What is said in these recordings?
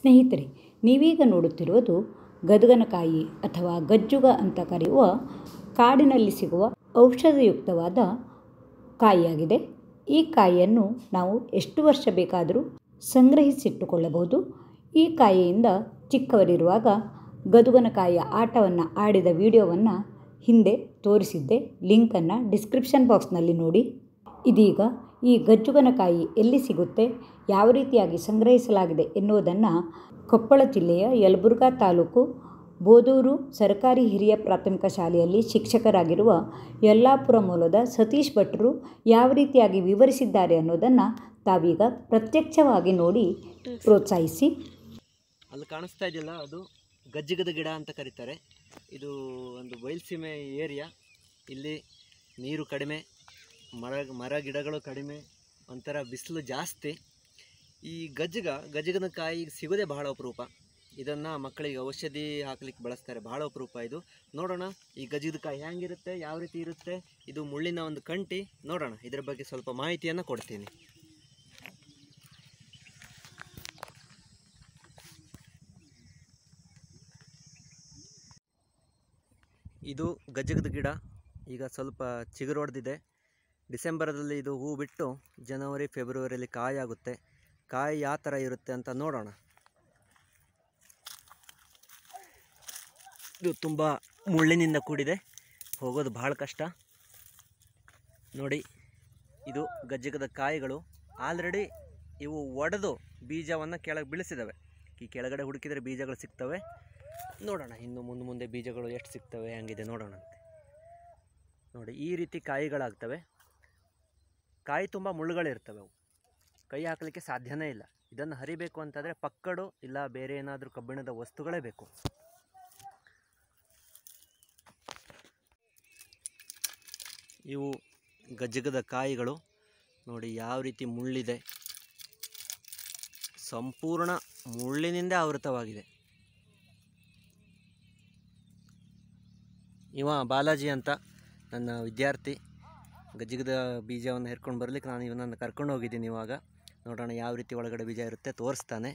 ಸ್ನೇಹಿತರೆ ನೀವೀಗ ನೋಡುತ್ತಿರುವುದು ಗದಗನಕಾಯಿ ಅಥವಾ ಗಜ್ಜುಗ ಅಂತ ಕರೆಯುವ ಕಾಡಿನಲ್ಲಿ ಸಿಗುವ ಔಷಧಯುಕ್ತವಾದ ಕಾಯಿಯಾಗಿದೆ ಈ ಕಾಯಿಯನ್ನು ನಾವು ಎಷ್ಟು ವರ್ಷ ಬೇಕಾದರೂ ಸಂಗ್ರಹಿಸಿಟ್ಟುಕೊಳ್ಳಬಹುದು ಈ ಕಾಯಿಯಿಂದ ಚಿಕ್ಕವರಿರುವಾಗ ಗದುಗನಕಾಯಿಯ ಆಟವನ್ನು ಆಡಿದ ವಿಡಿಯೋವನ್ನು ಹಿಂದೆ ತೋರಿಸಿದ್ದೆ ಲಿಂಕನ್ನು ಡಿಸ್ಕ್ರಿಪ್ಷನ್ ಬಾಕ್ಸ್ನಲ್ಲಿ ನೋಡಿ ಇದೀಗ ಈ ಗಜ್ಜುಗನಕಾಯಿ ಎಲ್ಲಿ ಸಿಗುತ್ತೆ ಯಾವ ರೀತಿಯಾಗಿ ಸಂಗ್ರಹಿಸಲಾಗಿದೆ ಎನ್ನುವುದನ್ನು ಕೊಪ್ಪಳ ಜಿಲ್ಲೆಯ ಯಲಬುರ್ಗಾ ತಾಲೂಕು ಬೋದೂರು ಸರ್ಕಾರಿ ಹಿರಿಯ ಪ್ರಾಥಮಿಕ ಶಾಲೆಯಲ್ಲಿ ಶಿಕ್ಷಕರಾಗಿರುವ ಯಲ್ಲಾಪುರ ಮೂಲದ ಸತೀಶ್ ಭಟ್ರು ಯಾವ ರೀತಿಯಾಗಿ ವಿವರಿಸಿದ್ದಾರೆ ಅನ್ನೋದನ್ನು ತಾವೀಗ ಪ್ರತ್ಯಕ್ಷವಾಗಿ ನೋಡಿ ಪ್ರೋತ್ಸಾಹಿಸಿ ಅಲ್ಲಿ ಕಾಣಿಸ್ತಾ ಇದೆಯಲ್ಲ ಅದು ಗಜ್ಜಿಗದ ಗಿಡ ಅಂತ ಕರೀತಾರೆ ಇದು ಒಂದು ಬಯಲುಸೀಮೆ ಏರಿಯಾ ಇಲ್ಲಿ ನೀರು ಕಡಿಮೆ ಮರ ಮರ ಗಿಡಗಳು ಕಡಿಮೆ ಒಂಥರ ಬಿಸಿಲು ಜಾಸ್ತಿ ಈ ಗಜ್ಜಿಗ ಗಜ್ಜಿಗದ ಕಾಯಿ ಸಿಗೋದೇ ಬಹಳ ಅಪರೂಪ ಇದನ್ನು ಮಕ್ಕಳಿಗೆ ಔಷಧಿ ಹಾಕ್ಲಿಕ್ಕೆ ಬಳಸ್ತಾರೆ ಬಹಳ ಅಪರೂಪ ಇದು ನೋಡೋಣ ಈ ಗಜ್ಜಿಗದ ಕಾಯಿ ಹೆಂಗಿರುತ್ತೆ ಯಾವ ರೀತಿ ಇರುತ್ತೆ ಇದು ಮುಳ್ಳಿನ ಒಂದು ಕಂಟಿ ನೋಡೋಣ ಇದರ ಬಗ್ಗೆ ಸ್ವಲ್ಪ ಮಾಹಿತಿಯನ್ನು ಕೊಡ್ತೀನಿ ಇದು ಗಜ್ಜಗದ ಗಿಡ ಈಗ ಸ್ವಲ್ಪ ಚಿಗುರು ಹೊಡೆದಿದೆ ಡಿಸೆಂಬರದಲ್ಲಿ ಇದು ಹೂ ಬಿಟ್ಟು ಜನವರಿ ಫೆಬ್ರವರಿಯಲ್ಲಿ ಕಾಯಿ ಆಗುತ್ತೆ ಕಾಯಿ ಯಾವ ಥರ ಇರುತ್ತೆ ಅಂತ ನೋಡೋಣ ಇದು ತುಂಬ ಮುಳ್ಳಿನಿಂದ ಕೂಡಿದೆ ಹೋಗೋದು ಭಾಳ ಕಷ್ಟ ನೋಡಿ ಇದು ಗಜ್ಜಗದ ಕಾಯಿಗಳು ಆಲ್ರೆಡಿ ಇವು ಒಡೆದು ಬೀಜವನ್ನು ಕೆಳಗೆ ಬೀಳಿಸಿದ್ದಾವೆ ಈ ಕೆಳಗಡೆ ಹುಡುಕಿದರೆ ಬೀಜಗಳು ಸಿಗ್ತವೆ ನೋಡೋಣ ಇನ್ನು ಮುಂದೆ ಮುಂದೆ ಬೀಜಗಳು ಎಷ್ಟು ಸಿಗ್ತವೆ ಹಂಗಿದೆ ನೋಡೋಣಂತೆ ನೋಡಿ ಈ ರೀತಿ ಕಾಯಿಗಳಾಗ್ತವೆ ಕಾಯಿ ತುಂಬ ಮುಳ್ಳುಗಳಿರ್ತವೆ ಅವು ಕೈ ಹಾಕಲಿಕ್ಕೆ ಸಾಧ್ಯನೇ ಇಲ್ಲ ಇದನ್ನು ಹರಿಬೇಕು ಅಂತಂದರೆ ಪಕ್ಕಡು ಇಲ್ಲ ಬೇರೆ ಏನಾದರೂ ಕಬ್ಬಿಣದ ವಸ್ತುಗಳೇ ಬೇಕು ಇವು ಗಜ್ಜಗದ ಕಾಯಿಗಳು ನೋಡಿ ಯಾವ ರೀತಿ ಮುಳ್ಳಿದೆ ಸಂಪೂರ್ಣ ಮುಳ್ಳಿನಿಂದ ಆವೃತವಾಗಿದೆ ಇವ ಬಾಲಾಜಿ ಅಂತ ನನ್ನ ವಿದ್ಯಾರ್ಥಿ ಗಜ್ಜಿಗದ ಬೀಜವನ್ನು ಹೆರ್ಕೊಂಡು ಬರಲಿಕ್ಕೆ ನಾನು ಇವನನ್ನು ಕರ್ಕೊಂಡು ಹೋಗಿದ್ದೀನಿ ಇವಾಗ ನೋಡೋಣ ಯಾವ ರೀತಿ ಒಳಗಡೆ ಬೀಜ ಇರುತ್ತೆ ತೋರಿಸ್ತಾನೆ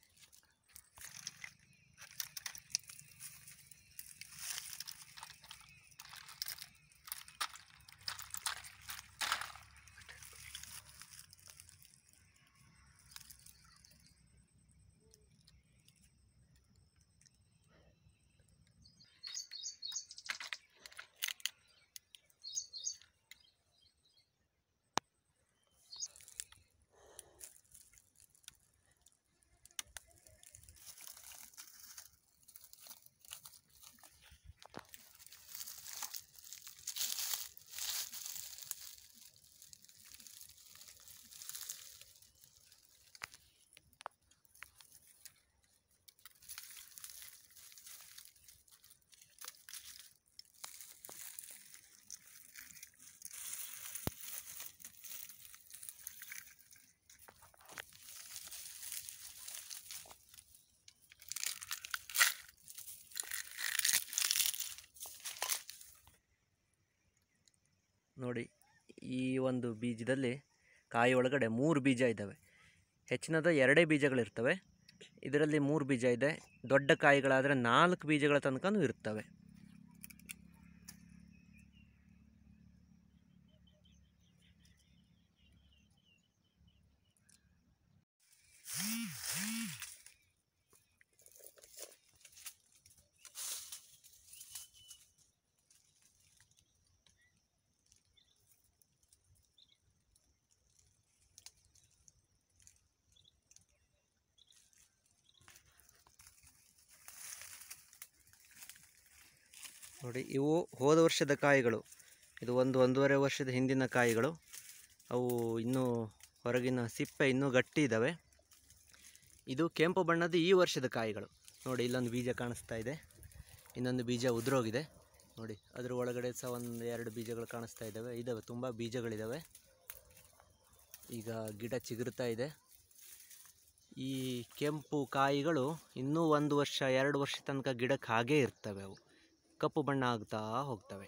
ನೋಡಿ ಈ ಒಂದು ಬೀಜದಲ್ಲಿ ಕಾಯಿ ಒಳಗಡೆ ಮೂರು ಬೀಜ ಇದ್ದಾವೆ ಹೆಚ್ಚಿನದು ಎರಡೇ ಬೀಜಗಳಿರ್ತವೆ ಇದರಲ್ಲಿ ಮೂರು ಬೀಜ ಇದೆ ದೊಡ್ಡ ಕಾಯಿಗಳಾದರೆ ನಾಲ್ಕು ಬೀಜಗಳ ತನಕನೂ ಇರ್ತವೆ ನೋಡಿ ಇವು ಹೋದ ವರ್ಷದ ಕಾಯಿಗಳು ಇದು ಒಂದು ಒಂದೂವರೆ ವರ್ಷದ ಹಿಂದಿನ ಕಾಯಿಗಳು ಅವು ಇನ್ನೂ ಹೊರಗಿನ ಸಿಪ್ಪೆ ಇನ್ನೂ ಗಟ್ಟಿ ಇದ್ದಾವೆ ಇದು ಕೆಂಪು ಬಣ್ಣದ ಈ ವರ್ಷದ ಕಾಯಿಗಳು ನೋಡಿ ಇಲ್ಲೊಂದು ಬೀಜ ಕಾಣಿಸ್ತಾ ಇದೆ ಇನ್ನೊಂದು ಬೀಜ ಉದುರೋಗಿದೆ ನೋಡಿ ಅದ್ರ ಒಳಗಡೆ ಸಹ ಒಂದು ಎರಡು ಬೀಜಗಳು ಕಾಣಿಸ್ತಾ ಇದ್ದಾವೆ ಇದ್ದಾವೆ ತುಂಬ ಬೀಜಗಳಿದ್ದಾವೆ ಈಗ ಗಿಡ ಚಿಗುರ್ತಾ ಇದೆ ಈ ಕೆಂಪು ಕಾಯಿಗಳು ಇನ್ನೂ ಒಂದು ವರ್ಷ ಎರಡು ವರ್ಷ ತನಕ ಗಿಡಕ್ಕೆ ಹಾಗೇ ಇರ್ತವೆ ಅವು ಕಪ್ಪು ಬಣ್ಣ ಆಗ್ತಾ ಹೋಗ್ತವೆ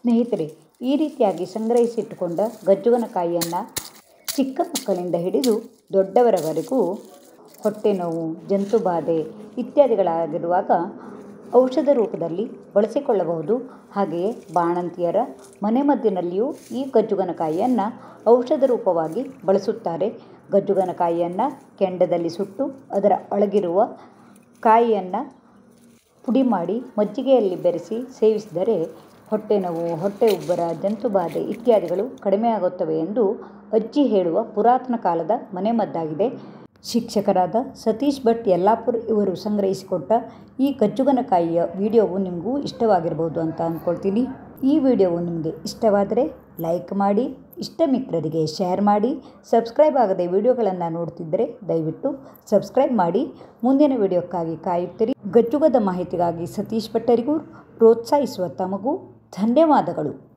ಸ್ನೇಹಿತರೆ ಈ ರೀತಿಯಾಗಿ ಸಂಗ್ರಹಿಸಿಟ್ಟುಕೊಂಡ ಗಜ್ಜುಗನಕಾಯಿಯನ್ನು ಚಿಕ್ಕ ಮಕ್ಕಳಿಂದ ಹಿಡಿದು ದೊಡ್ಡವರವರೆಗೂ ಹೊಟ್ಟೆ ನೋವು ಜಂತು ಬಾಧೆ ಇತ್ಯಾದಿಗಳಾಗಿರುವಾಗ ಔಷಧ ರೂಪದಲ್ಲಿ ಬಳಸಿಕೊಳ್ಳಬಹುದು ಹಾಗೆಯೇ ಬಾಣಂತಿಯರ ಮನೆಮದ್ದಿನಲ್ಲಿಯೂ ಈ ಗಜ್ಜುಗನಕಾಯಿಯನ್ನು ಔಷಧ ರೂಪವಾಗಿ ಬಳಸುತ್ತಾರೆ ಗಜ್ಜುಗನಕಾಯಿಯನ್ನು ಕೆಂಡದಲ್ಲಿ ಸುಟ್ಟು ಅದರ ಒಳಗಿರುವ ಕಾಯಿಯನ್ನು ಪುಡಿ ಮಾಡಿ ಮಜ್ಜಿಗೆಯಲ್ಲಿ ಬೆರೆಸಿ ಸೇವಿಸಿದರೆ ಹೊಟ್ಟೆ ನೋವು ಹೊಟ್ಟೆ ಉಬ್ಬರ ಜಂತು ಬಾಧೆ ಇತ್ಯಾದಿಗಳು ಕಡಿಮೆಯಾಗುತ್ತವೆ ಎಂದು ಅಜ್ಜಿ ಹೇಳುವ ಪುರಾತನ ಕಾಲದ ಮನೆಮದ್ದಾಗಿದೆ ಶಿಕ್ಷಕರಾದ ಸತೀಶ್ ಭಟ್ ಯಲ್ಲಾಪುರ್ ಇವರು ಸಂಗ್ರಹಿಸಿಕೊಟ್ಟ ಈ ಗಜ್ಜುಗನಕಾಯಿಯ ವಿಡಿಯೋವು ನಿಮಗೂ ಇಷ್ಟವಾಗಿರ್ಬೋದು ಅಂತ ಅಂದ್ಕೊಳ್ತೀನಿ ಈ ವಿಡಿಯೋವು ನಿಮಗೆ ಇಷ್ಟವಾದರೆ ಲೈಕ್ ಮಾಡಿ ಇಷ್ಟ ಮಿತ್ರರಿಗೆ ಶೇರ್ ಮಾಡಿ ಸಬ್ಸ್ಕ್ರೈಬ್ ಆಗದೆ ವಿಡಿಯೋಗಳನ್ನು ನೋಡ್ತಿದ್ದರೆ ದಯವಿಟ್ಟು ಸಬ್ಸ್ಕ್ರೈಬ್ ಮಾಡಿ ಮುಂದಿನ ವಿಡಿಯೋಕ್ಕಾಗಿ ಕಾಯುತ್ತೀರಿ ಗಜ್ಜುಗದ ಮಾಹಿತಿಗಾಗಿ ಸತೀಶ್ ಭಟ್ಟರಿಗೂ ಪ್ರೋತ್ಸಾಹಿಸುವ ತಮಗೂ ಧನ್ಯವಾದಗಳು